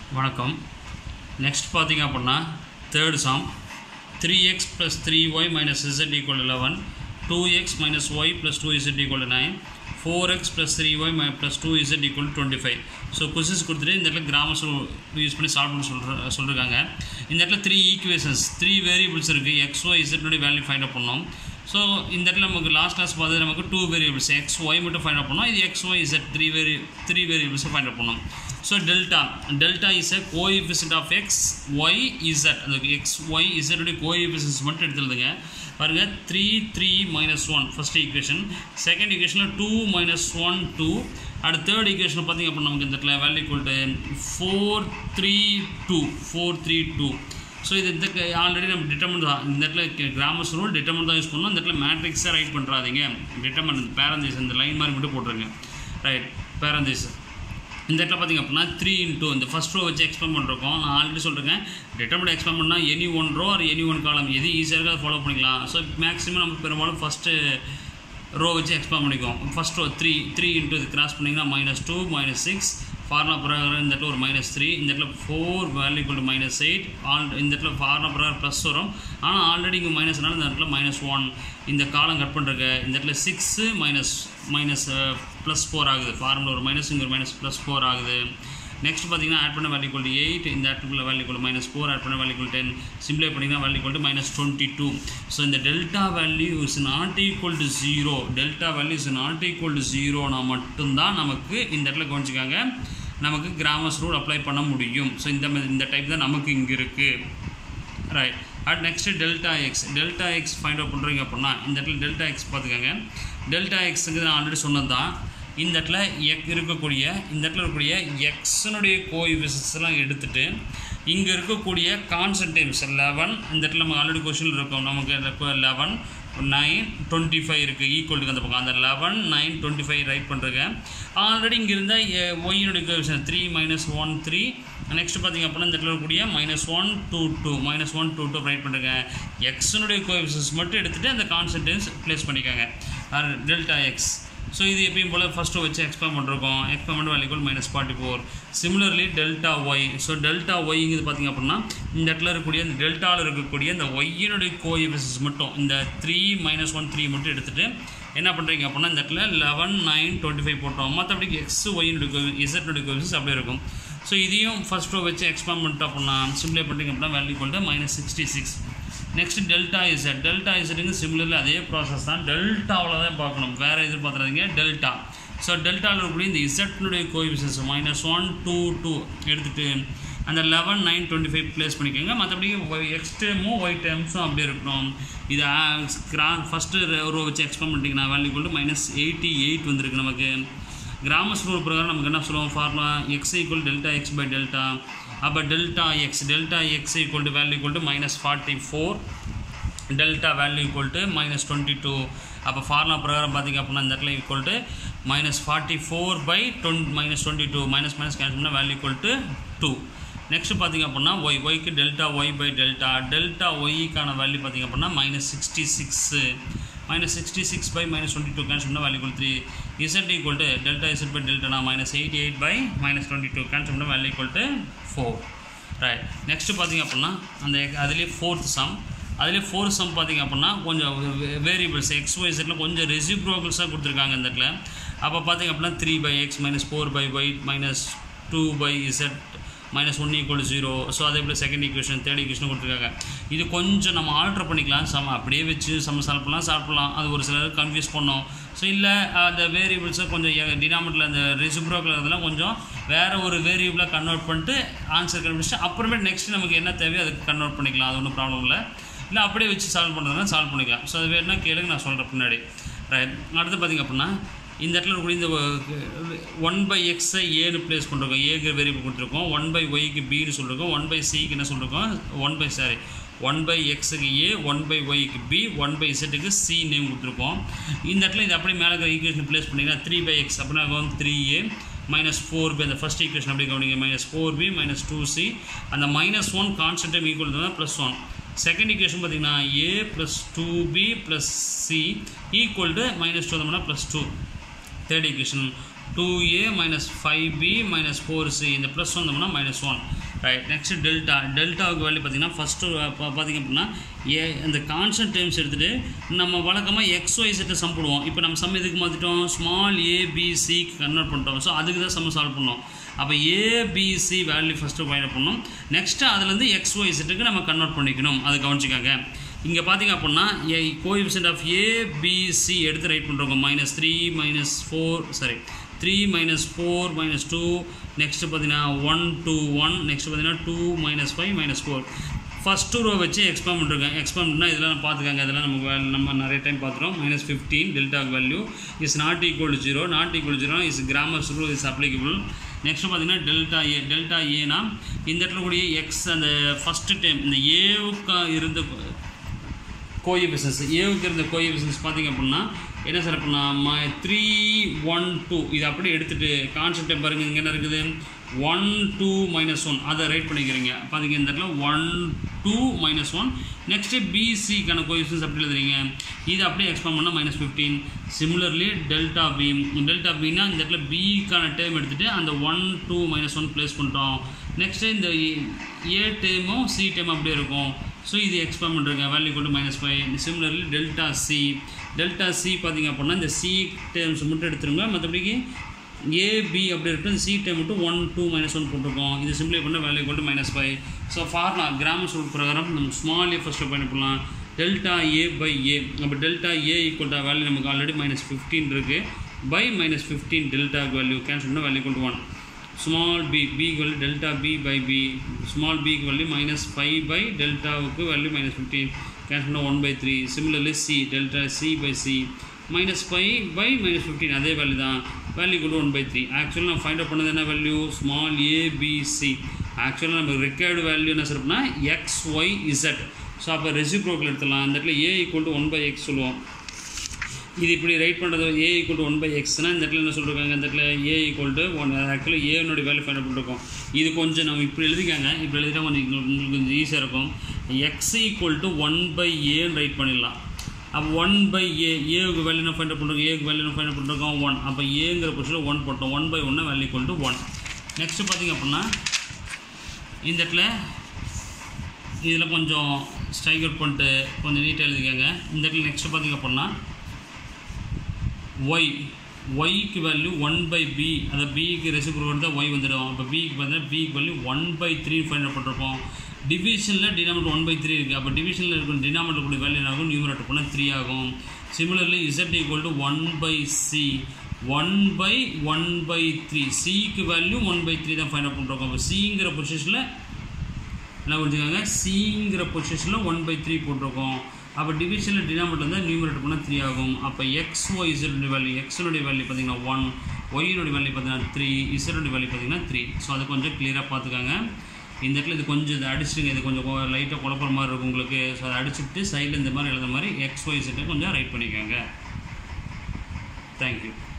வணக்கம் நெக்ஸ்ட் பார்த்தீங்க அப்படின்னா third sum three x plus three y minus z equal eleven two x minus y plus two z equal nine four x plus three y my plus two z equal twenty five so questions கொடுத்துட்டு இந்த இடத்துல grammars use பண்ணி solve பண்ண சொல்கிற சொல்லியிருக்காங்க இந்த இடத்துல three equations three variables இருக்குது எக்ஸ் ஒய் இசட்னுடைய வேல்யூ ஃபைண்ட் அவுட் பண்ணோம் ஸோ இந்த இடத்துல நமக்கு லாஸ்ட் கிளாஸ் பார்த்து நமக்கு டூ வேரியபிள்ஸ் எக்ஸ் ஒய் மட்டும் ஃபைண்ட் அவுட் பண்ணோம் இது x y z three vary three வேரியபிள்ஸை ஃபைண்ட் அவுட் பண்ணோம் so delta delta is a coefficient of x y z அந்த எக்ஸ் ஒய் இசட்டுடைய கோஎஃபிஷியன்ஸ் மட்டும் எடுத்துருதுங்க பாருங்கள் three three minus one first equation second ஈக்குவேஷனில் டூ மைனஸ் ஒன் டூ அடுத்த third equation பார்த்திங்க அப்படின்னா நமக்கு இந்த இடத்துல value equal four three two four three two so இது இந்த ஆல்ரெடி நம்ம டிட்டர்மெண்ட் தான் இந்த இடத்துல கிராமர்ஸ் ரூல் டிட்டர்மெண்ட் தான் யூஸ் பண்ணோம் இந்த இடத்துல மேட்ரிக்ஸாக ரைட் பண்ணுறாதீங்க டிட்டர்மெண்ட் இந்த பேரந்தீஸ் இந்த லைன் மாதிரி மட்டும் போட்டுருங்க ரைட் பேரந்தீஸ் இந்த இடத்துல பார்த்திங்க அப்படின்னா த்ரீ இன்டூ இந்த ஃபஸ்ட் ரோ வச்சு எக்ஸ்பிளைன் பண்ணுறோம் நான் ஆல்ரெடி சொல்லிருக்கேன் டிட்டர்மெண்ட் எக்ஸ்பிளைன் பண்ணால் any one row or any one column எது ஈஸியாக இருக்கோ அதை ஃபாலோ பண்ணிக்கலாம் ஸோ மேக்ஸிமம் நம்ம பெரும்பாலும் ஃபஸ்ட்டு ரோ வச்சு எக்ஸ்பிளைன் பண்ணிக்குவோம் first row three three into இது கிராஸ் பண்ணிங்கன்னா minus two minus six formula பிரகாரம் இந்த இடத்துல ஒரு மைனஸ் த்ரீ இந்த இடத்துல four value to minus eight all இந்த இடத்துல ஃபார்முலா பிரகாரம் ப்ளஸ் வரும் ஆனால் ஆல்ரெடி இங்கே மைனஸ்னால இந்த இடத்துல மைனஸ் ஒன் இந்த காலம் கட் பண்ணுறக்க இந்த இடத்துல six minus minus plus four ஆகுது ஃபார்முலா ஒரு மைனஸ் இங்கே ஒரு மைனஸ் ப்ளஸ் ஃபோர் ஆகுது நெக்ஸ்ட் பார்த்தீங்கன்னா ஆட் பண்ண வேல்யூ டு எயிட் இந்த ஆட்டுக்குள்ள value to minus four add பண்ண வேல்யூ டென் சிம்ப்ளை பண்ணிங்கன்னா value to minus twenty two so இந்த delta value is not equal to zero delta value is not equal to ஜீரோனா மட்டும்தான் நமக்கு இந்த இடத்துல கவனிச்சிக்காங்க நமக்கு கிராமஸ் ரூல் அப்ளை பண்ண முடியும் ஸோ இந்த இந்த டைப் தான் நமக்கு இங்கே இருக்குது right at next delta x delta x find out பண்ணுறீங்க அப்படின்னா இந்த இடத்துல டெல்டா எக்ஸ் பார்த்துக்கோங்க டெல்டா எக்ஸுக்கு நான் ஆல்ரெடி சொன்னது தான் இந்த இடத்துல எக் இருக்கக்கூடிய இந்த இடத்துல இருக்கக்கூடிய எக்ஸனுடைய கோஎஃபிஷியன்ஸ்லாம் எடுத்துகிட்டு இங்கே இருக்கக்கூடிய கான்சன்டேம்ஸ் லெவன் இந்த இடத்துல நம்ம ஆல்ரெடி கொஷின் இருக்கும் நமக்கு லெவன் நைன் டுவெண்ட்டி ஃபைவ் இருக்குது ஈக்குவலுக்கு அந்த பக்கம் அந்த eleven nine twenty five right பண்ணுறேங்க ஆல்ரெடி இங்கே இருந்தால் ஒய்யினுடைய coefficient three minus one three next பார்த்திங்க அப்படின்னா இந்த இடத்துல இருக்கக்கூடிய minus one two two minus one two two right பண்ணுறேங்க எக்ஸனுடைய கோஎஃபிஷியன்ஸ் மட்டும் எடுத்துகிட்டு அந்த கான்சன்டேன்ஸ் ப்ளேஸ் பண்ணிக்கோங்க டெல்டா எக்ஸ் ஸோ இது எப்பயும் போல் ஃபஸ்ட்டு வச்சு எக்ஸ்பேர் பண்ணிருக்கோம் experiment value minus forty four similarly delta y so delta ஒய்ங்கிறது பார்த்திங்க அப்படின்னா இந்த இடத்துல இருக்கக்கூடிய இந்த டெல்டாவில் இருக்கக்கூடிய இந்த ஒய்யினுடைய கோஎஃபிஷியன்ஸ் மட்டும் இந்த த்ரீ மைனஸ் ஒன் த்ரீ மட்டும் எடுத்துகிட்டு என்ன பண்ணுறீங்க அப்படின்னா இந்த இடத்துல லெவன் நைன் டுவெண்ட்டி ஃபைவ் போட்டோம் மற்றபடி எக்ஸ் ஒய்னுடைய இசட்னுடைய கோஎஃபிஷியன்ஸ் அப்படியே இருக்கும் ஸோ இதையும் ஃபஸ்ட் ரோ வச்சு எக்ஸ்பெரிமெண்ட் அப்படின்னா சிம்ப்ளை பண்ணிங்க அப்படின்னா வேல்யூ கொண்டு minus sixty six next delta z delta இசட்டுங்க சிமிலர்லி அதே ப்ராசஸ் தான் டெல்டாவில் தான் பார்க்கணும் வேறு எது பார்த்துறாதீங்க டெல்டா ஸோ டெல்டாவில் இருக்கக்கூடிய இந்த இசட்னுடைய coefficients minus one two two எடுத்துகிட்டு அந்த eleven nine twenty five place பண்ணிக்கோங்க மற்றபடி எக்ஸ் டேமும் ஒய் டேம்ஸும் அப்படியே இருக்கணும் இது கிரா ஃபஸ்ட்டு ரோ வச்சு எக்ஸ்பெண்ட் பண்ணிட்டீங்கன்னா வேல்யூ கொண்டு மைனஸ் எயிட்டி எயிட் வந்திருக்கு நமக்கு கிராமஸ் ரூல் பிரகாரம் நமக்கு என்ன சொல்லுவோம் formula x equal delta x by delta அப்போ delta x delta x equal to value equal to minus forty four delta value equal to minus twenty two அப்போ formula பிரகாரம் பார்த்திங்க அப்படின்னா இந்த இடத்துல equal to minus forty four by twenty minus twenty two minus minus cancel பண்ணால் value equal to two next பார்த்திங்க அப்படின்னா y ஒய்க்கு delta y by delta delta ஒய்க்கான வேல்யூ பார்த்திங்க அப்படின்னா minus sixty six minus sixty six by minus twenty two cancel பண்ணால் value three z equal to delta z by delta minus eighty eight by minus twenty two cancel பண்ணால் value equal to four right next பார்த்திங்க அப்படின்னா அந்த அதுலேயே fourth sum அதுலேயே fourth sum பார்த்திங்க அப்படின்னா கொஞ்சம் வேரியபிள்ஸ் எக்ஸ் ஒய் செட்டில் கொஞ்சம் ரெசிப்ரோகல்ஸாக கொடுத்துருக்காங்க இந்த இடத்துல அப்போ பார்த்திங்க அப்படின்னா three by x minus four by y minus two by z minus one equal zero so அதே போல் செகண்ட் ஈக்குவேஷன் தேர்ட் ஈக்குவேஷன் கொடுத்துருக்காங்க இது கொஞ்சம் நம்ம ஆல்ட்ரு பண்ணிக்கலாம் சம அப்படியே வச்சு சம சால்வ் பண்ணலாம் சால்வ் பண்ணலாம் அது ஒரு சிலர் கன்ஃபியூஸ் பண்ணோம் ஸோ இல்லை அந்த வேரியபிள்ஸை கொஞ்சம் டினாமெட்டில் அந்த ரெசிப்ரோக்கில் இதெல்லாம் கொஞ்சம் வேறு ஒரு வேரியபிளாக கன்வெர்ட் பண்ணிட்டு ஆன்சர் கண்டுபிடிச்சிட்டு அப்புறமேட்டு நெக்ஸ்ட் நமக்கு என்ன தேவையோ அதுக்கு கன்வெர்ட் பண்ணிக்கலாம் அது ஒன்றும் ப்ராப்ளம் இல்லை இல்லை அப்படியே வச்சு சால்வ் பண்ணுறதுனா சால்வ் பண்ணிக்கலாம் ஸோ அது வேணுன்னா கேளுங்க நான் சொல்கிறேன் பின்னாடி ரைட் அடுத்து பார்த்திங்க அப்படின்னா இந்த இடத்துல இருக்கக்கூடிய இந்த ஒன் பை எக்ஸை ஏன்னு ப்ளேஸ் பண்ணிருக்கோம் ஏங்கிற வேரியபிள் கொடுத்துருக்கோம் ஒன் பை ஒய்க்கு பின்னு சொல்லிருக்கோம் ஒன் பை சிக்கு என்ன சொல்லிருக்கோம் one by sorry one by எக்ஸுக்கு ஏ ஒன் பை ஒய்க்கு பி ஒன் பை இசட்டுக்கு சி நேம் கொடுத்துருக்கோம் இந்த இடத்துல இது அப்படியே மேலே இருக்கிற ஈக்குவேஷன் ப்ளேஸ் பண்ணிங்கன்னா த்ரீ பை எக்ஸ் அப்படின்னா வந்து three A minus four B அந்த ஃபஸ்ட் ஈக்குவேஷன் அப்படி கவனிங்க minus four B minus two C அந்த மைனஸ் ஒன் கான்ஸ்டன்ட் ஈக்குவல் தான் ப்ளஸ் ஒன் செகண்ட் ஈக்குவேஷன் பார்த்தீங்கன்னா A plus two B plus C equal to minus two வந்தோம்னா plus two third equation two A minus five B minus four C இந்த plus வந்தோம்னா minus one right next delta டெல்டாவுக்கு value பார்த்தீங்கன்னா first பார்த்திங்க அப்படின்னா ஏ இந்த constant terms எடுத்துகிட்டு நம்ம வழக்கமாக எக்ஸ் ஒய் செட்டை சம் போடுவோம் இப்போ நம்ம சம் எதுக்கு மாற்றிட்டோம் ஸ்மால் ஏபிசி கன்வெர்ட் பண்ணிட்டோம் ஸோ அதுக்கு தான் சம் சால்வ் பண்ணோம் அப்போ ஏபிசி வேல்யூ ஃபஸ்ட்டு ஃபைண்ட் பண்ணணும் நெக்ஸ்ட்டு அதுலேருந்து எக்ஸ் ஒய் செட்டுக்கு நம்ம கன்வெர்ட் பண்ணிக்கணும் அது கவனிச்சிக்காங்க இங்கே பார்த்தீங்க அப்படின்னா ஏ கோஎஃபிஷியன்ட் ஆஃப் ஏபிசி எடுத்து ரைட் பண்ணுறோம் minus three minus four sorry three minus four minus two next பார்த்தீங்கன்னா ஒன் டூ ஒன் நெக்ஸ்ட் பார்த்தீங்கன்னா two minus five minus four first row வச்சு எக்ஸ்பேண்ட் பண்ணிருக்கேன் எக்ஸ்பேண்ட் பண்ணால் இதெல்லாம் பார்த்துக்காங்க இதெல்லாம் நம்ம வே- நம்ம நிறைய டைம் பார்த்துறோம் minus fifteen delta value is not equal to zero not equal zero is Cramer's rule is applicable next பார்த்தீங்கன்னா டெல்டா ஏ டெல்டா ஏனா இந்த இடத்துல கூடிய எக்ஸ் அந்த ஃபஸ்ட்டு டைம் இந்த ஏவுக்கு இருந்த கோயி பிஸ்னஸ் ஏவுக்கு இருந்த கோயி பிஸ்னஸ் பார்த்தீங்க அப்படின்னா என்ன சார் அப்படின்னா ம த்ரீ ஒன் டூ இது அப்படியே எடுத்துகிட்டு கான்செப்ட் பாருங்க இங்கே என்ன இருக்குது ஒன் டூ மைனஸ் ஒன் அதை ரைட் பண்ணிக்கிறீங்க பார்த்தீங்க இந்த இடத்துல one two minus one next பிசிக்கான கோஎஃபிஷியன்ஸ் அப்படி எழுதுறீங்க இது அப்படியே எக்ஸ்பேண்ட் பண்ணால் minus fifteen similarly delta b delta பின்னா இந்த இடத்துல பிக்கான டேர்ம் எடுத்துகிட்டு அந்த one two minus one place பண்ணிட்டோம் நெக்ஸ்ட்டு இந்த ஏ டேமும் சி டேம் அப்படியே இருக்கும் ஸோ இது எக்ஸ்பேண்ட் பண்ணுறங்க வேல்யூ கொண்டு minus five similarly delta c delta c பார்த்தீங்க அப்படின்னா இந்த சி டேர்ம்ஸ் மட்டும் எடுத்துருங்க மற்றபடிக்கு ஏபி அப்படி இருக்கு சி டேம் மட்டும் ஒன் டூ மைனஸ் ஒன் போட்டிருக்கோம் இது சிம்பிளை பண்ண வேல்யூ கொண்டு minus five so formula Cramer சொல் பிரகாரம் நம்ம ஸ்மால் ஏ ஃபஸ்ட்டு பண்ணிக்கலாம் டெல்டா ஏ பை ஏ அப்போ delta a equal to value நமக்கு ஆல்ரெடி மைனஸ் ஃபிஃப்டீன் இருக்குது by minus fifteen delta value cancel பண்ணால் வேல்யூ கொண்டு one small b b equal delta b by b small b value minus five by டெல்டாவுக்கு value minus fifteen cancel பண்ணால் one by three similarly c delta c by c minus five by minus fifteen அதே value தான் value கூட one by three ஆக்சுவலாக நான் find out பண்ணது என்ன value small ABC ஆக்சுவலாக நம்ம ரெக்கையர்டு வேல்யூ என்ன சொல்கிறோம்னா எக்ஸ் ஒய் இசட் ஸோ அப்போ ரெசிப்ரோக்கில் எடுத்துடலாம் அந்த இடத்துல a equal to one by x சொல்லுவோம் இது இப்படி ரைட் பண்ணுறது a equal to one by எக்ஸ்னால் இந்த இடத்துல என்ன சொல்லிருக்காங்க இந்த இடத்துல ஏ ஈக்குவல் டு ஒன் ஆக்சுவலாக ஏனுடைய வேல்யூ ஃபைண்ட் பண்ணிருக்கோம் இது கொஞ்சம் நம்ம இப்படி எழுதிக்காங்க இப்படி எழுதிட்டா கொஞ்சம் உங்களுக்கு கொஞ்சம் ஈஸியாக இருக்கும் x equal to one by ஏன்னு ரைட் பண்ணிடலாம் அப்போ ஒன் பை ஏ ஏவுக்கு வேல்யூ என்ன ஃபைண்ட் பண்ணுறோம் ஏக்கு வேல்யூ என்ன ஃபைண்ட் பண்ணிருக்கோம் ஒன் அப்போ ஏங்கிற பொசிஷனில் ஒன் போட்டோம் ஒன் பை ஒன்று value equal to one next பார்த்தீங்க அப்படின்னா இந்த இடத்துல இதில் கொஞ்சம் ஸ்ட்ரைக் அவுட் பண்ணிட்டு கொஞ்சம் நீட்டாக எழுதிக்கங்க இந்த இடத்துல நெக்ஸ்ட்டு பார்த்தீங்க அப்படின்னா ஒய் ஒய்க்கு வேல்யூ ஒன் பை பி அந்த பிக்கு ரெசிப்ரோட் தான் ஒய் வந்துடும் அப்போ பிக்கு பார்த்தீங்கன்னா பிக்கு value one by three find பண்ணிருப்போம் டிவிஷனில் டினாமேட்டர் ஒன் பை த்ரீ இருக்குது அப்போ டிவிஷனில் இருக்கிற டினாமேட்டர் கூட வேல்யூ என்ன ஆகும் நியூமரேட்டர் பண்ணால் த்ரீ ஆகும் similarly z equal to one by c one by one by three சிக்கு வேல்யூ ஒன் பை த்ரீ தான் ஃபைண்ட் அவுட் பண்ணுறோம் அப்போ சிங்கிற பொசிஷனில் என்ன புரிஞ்சுக்கோங்க சிங்கிற பொசிஷனில் ஒன் பை த்ரீ போட்டிருக்கோம் அப்போ டிவிஷனில் டினாமேட்டர் வந்து நியூமரேட்டர் பண்ணால் த்ரீ ஆகும் அப்போ எக்ஸ் ஒய் இசனுடைய வேல்யூ எக்ஸனுடைய வேல்யூ பார்த்தீங்கன்னா ஒன் ஒய்னுடைய வேல்யூ பார்த்தீங்கன்னா த்ரீ இசனுடைய வேல்யூ பார்த்தீங்கன்னா த்ரீ ஸோ அது கொஞ்சம் கிளியராக பார்த்துக்காங்க இந்த இடத்துல இது கொஞ்சம் இதை அடிச்சுட்டுங்க இது கொஞ்சம் லைட்டாக குழப்பற மாதிரி இருக்கும் உங்களுக்கு ஸோ அதை அடிச்சுட்டு சைடில் இந்த மாதிரி எழுத மாதிரி எக்ஸ் ஒய் செட்டை கொஞ்சம் ரைட் பண்ணிக்கோங்க தேங்க்யூ